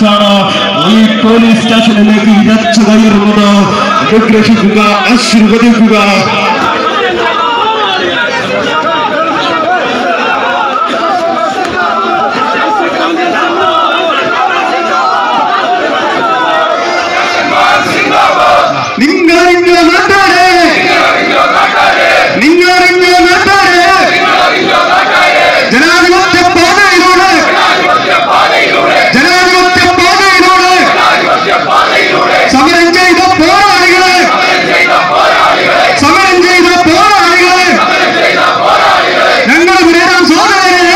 വെച്ചാണ് ഈ പോലീസ് സ്റ്റേഷനിലേക്ക് ഇരച്ചു കയറുന്നത് അനുഗ്രഹിക്കുക ആശീർവദിക്കുക നിങ്ങളറിഞ്ഞ നാട്ടാരെ നിങ്ങളറിഞ്ഞ നാട്ടാരെ ജനാധിപത്യ പാതയിലൂടെ ജനാധിപത്യ പാതയിലൂടെ സമരം ചെയ്ത പോരാളികളെ സമരം ചെയ്ത പോരാളികളെ ഞങ്ങൾ വിടരാം സോദരനെ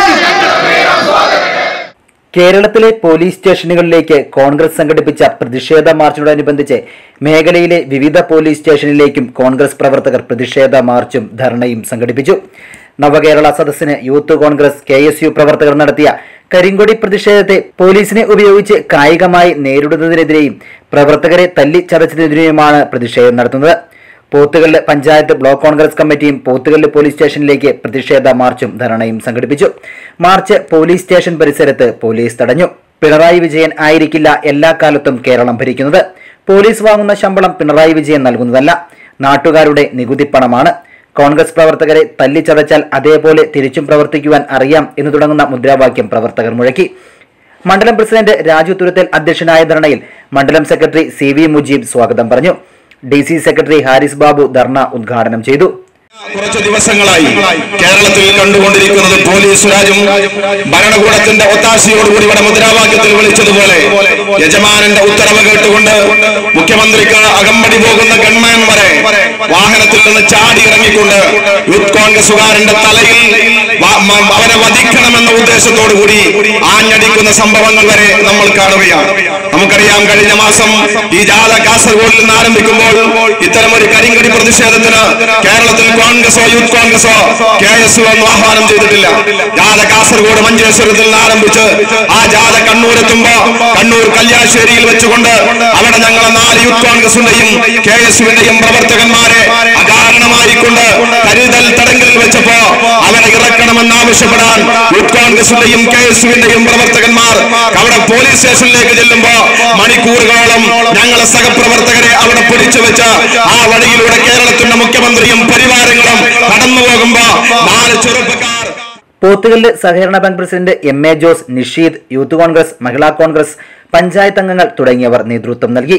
കേരളത്തിലെ പോലീസ് സ്റ്റേഷനുകളിലേക്ക് കോൺഗ്രസ് സംഘടിപ്പിച്ച പ്രതിഷേധ മാർച്ചിനോടനുബന്ധിച്ച് മേഖലയിലെ വിവിധ പോലീസ് സ്റ്റേഷനിലേക്കും കോൺഗ്രസ് പ്രവർത്തകർ പ്രതിഷേധ മാർച്ചും ധർണയും സംഘടിപ്പിച്ചു നവകേരള സദസ്സിന് youth Congress K S U പ്രവർത്തകർ നടത്തിയ കരിങ്കൊടി പ്രതിഷേധത്തെ പോലീസിനെ ഉപയോഗിച്ച് കായികമായി നേരിടുന്നതിനെതിരെയും പ്രവർത്തകരെ തല്ലി ചതച്ചതിനെതിരെയുമാണ് പ്രതിഷേധം നടത്തുന്നത് പോത്തുകല്ല് പഞ്ചായത്ത് ബ്ലോക്ക് കോൺഗ്രസ് കമ്മിറ്റിയും പോത്തുകല്ല് പോലീസ് സ്റ്റേഷനിലേക്ക് പ്രതിഷേധ മാർച്ചും ധരണയും സംഘടിപ്പിച്ചു മാർച്ച് പോലീസ് സ്റ്റേഷൻ പരിസരത്ത് പോലീസ് തടഞ്ഞു പിണറായി വിജയൻ ആയിരിക്കില്ല എല്ലാ കാലത്തും കേരളം ഭരിക്കുന്നത് പോലീസ് വാങ്ങുന്ന ശമ്പളം പിണറായി വിജയൻ നൽകുന്നതല്ല നാട്ടുകാരുടെ നികുതിപ്പണമാണ് കോൺഗ്രസ് പ്രവർത്തകരെ തല്ലിച്ചതച്ചാൽ അതേപോലെ തിരിച്ചും പ്രവർത്തിക്കുവാൻ അറിയാം എന്ന് തുടങ്ങുന്ന മുദ്രാവാക്യം പ്രവർത്തകർ മുഴക്കി മണ്ഡലം പ്രസിഡന്റ് രാജു തുരുത്തൽ അധ്യക്ഷനായ ധർണയിൽ മണ്ഡലം സെക്രട്ടറി സി വി മുജീബ് സ്വാഗതം പറഞ്ഞു D C secretary Haris Babu ധർണ ഉദ്ഘാടനം ചെയ്തു കുറച്ച് ദിവസങ്ങളായി കേരളത്തിൽ കണ്ടുകൊണ്ടിരിക്കുന്നത് പോലീസ് രാജും ഭരണകൂടത്തിന്റെ ഒത്താശയോടുകൂടി ഇവിടെ മുദ്രാവാക്യത്തിൽ വിളിച്ചതുപോലെ യജമാനന്റെ ഉത്തരവ് കേട്ടുകൊണ്ട് മുഖ്യമന്ത്രിക്ക് അകമ്പടി പോകുന്ന ഗൺമാൻ വരെ വാഹനത്തിൽ നിന്ന് ചാടി ഇറങ്ങിക്കൊണ്ട് യൂത്ത് കോൺഗ്രസുകാരന്റെ തലയിൽ വ- മ- അവനെ വധിക്കണമെന്ന ഉദ്ദേശത്തോടു കൂടി ആഞ്ഞടിക്കുന്ന സംഭവങ്ങൾ വരെ നമ്മൾ കാണുകയാണ് നമുക്കറിയാം കഴിഞ്ഞ മാസം ഈ ജാഥ കാസർഗോഡിൽ നിന്ന് ആരംഭിക്കുമ്പോൾ ഇത്തരം ഒരു കരിങ്കടി പ്രതിഷേധത്തിന് കേരളത്തിൽ കോൺഗ്രസോ യൂത്ത് കോൺഗ്രസോ കെ എസ് ഒന്നും ആഹ്വാനം ചെയ്തിട്ടില്ല ജാഥ കാസർഗോഡ് മഞ്ചേശ്വരത്തിൽ നിന്ന് ആരംഭിച്ച് ആ ജാഥ കണ്ണൂർ എത്തുമ്പോ കണ്ണൂർ കല്യാശ്ശേരിയിൽ വെച്ചുകൊണ്ട് അവിടെ ഞങ്ങളെ നാല് യൂത്ത് കോൺഗ്രസിന്റെയും കെ എസ് യുവിന്റെയും പ്രവർത്തകന്മാരെ അകാരണമായിക്കൊണ്ട് കരുതൽ തടങ്കലിൽ വെച്ചപ്പോ അവരെ ഇറക്കണമെന്ന് ആവശ്യപ്പെടാൻ യൂത്ത് കോൺഗ്രസിന്റെയും കെ എസ് യുവിന്റെയും പ്രവർത്തകന്മാർ അവിടെ പോലീസ് സ്റ്റേഷനിലേക്ക് ചെല്ലുമ്പോ മണിക്കൂറുകളോളം ഞങ്ങളെ സഹപ്രവർത്തകരെ അവിടെ പിടിച്ചു വെച്ച് ആ വഴിയിലൂടെ കേരളത്തിന്റെ മുഖ്യമന്ത്രിയും പരിവാരങ്ങളും കടന്നു പോകുമ്പോ നാല് ചെറുപ്പക്കാർ പോത്തുകല്ല് സഹകരണ bank president M A Jose Nisheed youth Congress Mahila Congress panchayat അംഗങ്ങൾ തുടങ്ങിയവർ നേതൃത്വം നൽകി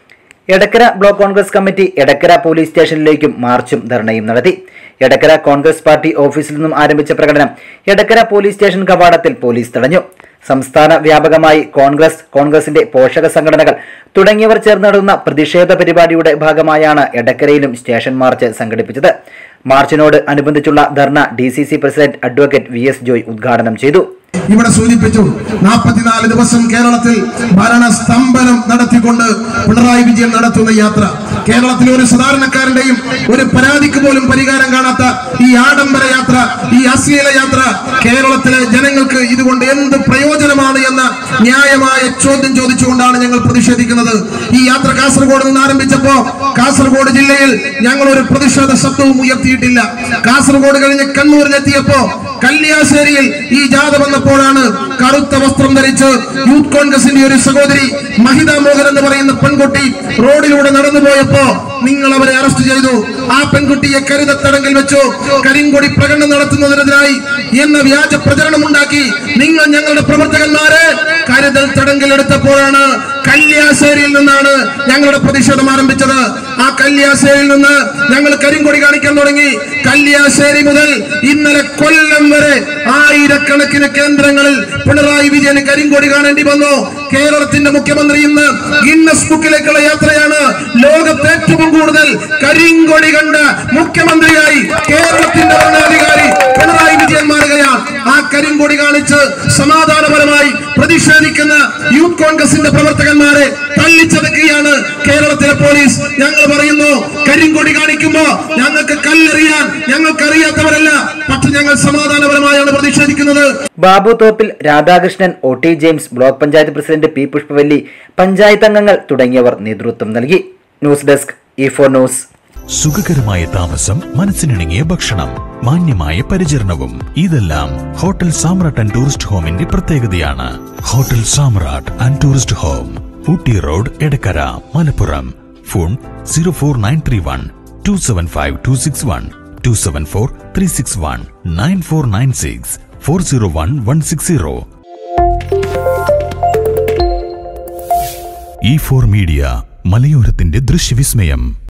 Edakkara block Congress committee Edakkara police സ്റ്റേഷനിലേക്കും മാർച്ചും ധർണയും നടത്തി എടക്കര കോൺഗ്രസ് പാർട്ടി ഓഫീസിൽ നിന്നും ആരംഭിച്ച പ്രകടനം എടക്കര പോലീസ് സ്റ്റേഷൻ കവാടത്തിൽ പോലീസ് തടഞ്ഞു സംസ്ഥാന വ്യാപകമായി കോൺഗ്രസ് കോൺഗ്രസിന്റെ പോഷക സംഘടനകൾ തുടങ്ങിയവർ ചേർന്ന് നടത്തുന്ന പ്രതിഷേധ പരിപാടിയുടെ ഭാഗമായാണ് എടക്കരയിലും സ്റ്റേഷൻ മാർച്ച് സംഘടിപ്പിച്ചത് മാർച്ചിനോട് അനുബന്ധിച്ചുള്ള ധർണ D C C president advocate V S Joy ഉദ്ഘാടനം ചെയ്തു ഇവിടെ സൂചിപ്പിച്ചു നാൽപ്പത്തിനാല് ദിവസം കേരളത്തിൽ ഭരണസ്തംഭനം നടത്തിക്കൊണ്ട് പിണറായി വിജയൻ നടത്തുന്ന യാത്ര കേരളത്തിലെ ഒരു സാധാരണക്കാരന്റെയും ഒരു പരാതിക്ക് പോലും പരിഹാരം കാണാത്ത ഈ ആഡംബര യാത്ര ഈ അശ്ലീല യാത്ര കേരളത്തിലെ ജനങ്ങൾക്ക് ഇതുകൊണ്ട് എന്ത് പ്രയോജനമാണ് എന്ന ന്യായമായ ചോദ്യം ചോദിച്ചുകൊണ്ടാണ് ഞങ്ങൾ പ്രതിഷേധിക്കുന്നത് ഈ യാത്ര കാസർഗോഡ് നിന്ന് ആരംഭിച്ചപ്പോ കാസർഗോഡ് ജില്ലയിൽ ഞങ്ങൾ ഒരു പ്രതിഷേധ ശബ്ദവും ഉയർത്തിയിട്ടില്ല കാസർഗോഡ് കഴിഞ്ഞ് കണ്ണൂരിലെത്തിയപ്പോ കല്യാശ്ശേരിയിൽ ഈ ജാഥ വന്നപ്പോഴാണ് കറുത്ത വസ്ത്രം ധരിച്ച് യൂത്ത് കോൺഗ്രസിന്റെ ഒരു സഹോദരി മഹിത മോഹൻ എന്ന് പറയുന്ന പെൺകുട്ടി റോഡിലൂടെ നടന്നു പോയപ്പോ നിങ്ങൾ അവരെ അറസ്റ്റ് ചെയ്തു ആ പെൺകുട്ടിയെ കരുതത്തടങ്കിൽ വെച്ചു കരിങ്കൊടി പ്രകടനം നടത്തുന്നതിനെതിരായി എന്ന വ്യാജ പ്രചരണം ഉണ്ടാക്കി നിങ്ങൾ ഞങ്ങളുടെ പ്രവർത്തകന്മാരെ കരുതൽ തടങ്കലെടുത്തപ്പോഴാണ് കല്യാശ്ശേരിയിൽ നിന്നാണ് ഞങ്ങളുടെ പ്രതിഷേധം ആരംഭിച്ചത് ആ കല്യാശ്ശേരിയിൽ നിന്ന് ഞങ്ങൾ കരിങ്കൊടി കാണിക്കാൻ തുടങ്ങി കല്യാശ്ശേരി മുതൽ ഇന്നലെ കൊല്ലം വരെ ആയിരക്കണക്കിന് കേന്ദ്രങ്ങളിൽ പിണറായി വിജയന് കരിങ്കൊടി കാണേണ്ടി വന്നു കേരളത്തിന്റെ മുഖ്യമന്ത്രി ഇന്ന് ഗിന്നസ് ബുക്കിലേക്കുള്ള യാത്രയാണ് ലോകത്ത് ഏറ്റവും കൂടുതൽ കരിങ്കൊടി കണ്ട മുഖ്യമന്ത്രിയായി കേരളത്തിന്റെ ഭരണാധികാരി പിണറായി വിജയൻ മാറുകയാണ് ആ കരിങ്കൊടി കാണിച്ച് സമാധാനപരമായി പ്രതിഷേധിക്കുന്ന യൂത്ത് കോൺഗ്രസിന്റെ പ്രവർത്തകന്മാരെ തല്ലിച്ചതക്കുകയാണ് കേരളത്തിലെ പോലീസ് ഞങ്ങൾ പറയുന്നു കരിങ്കൊടി കാണിക്കുമ്പോ ഞങ്ങൾക്ക് കല്ലെറിയാൻ ഞങ്ങൾക്ക് അറിയാത്തവരല്ല പക്ഷെ ഞങ്ങൾ സമാധാനപരമായാണ് പ്രതിഷേധിക്കുന്നത് Babu Thoppil Radhakrishnan O T James block panchayat president P Pushpavalli panchayat അംഗങ്ങൾ തുടങ്ങിയവർ നേതൃത്വം നൽകി news desk E four news സുഖകരമായ താമസം മനസ്സിനിണങ്ങിയ ഭക്ഷണം മാന്യമായ പരിചരണവും ഇതെല്ലാം ഹോട്ടൽ സാമ്രാട്ട് ആൻഡ് ടൂറിസ്റ്റ് ഹോമിന്റെ പ്രത്യേകതയാണ് hotel Samrat and tourist home Ooty road Edakkara Malappuram phone zero four nine three one two seven five two six one two seven four three six one nine four nine six four zero one one six zero E four media മലയോരത്തിന്റെ ദൃശ്യവിസ്മയം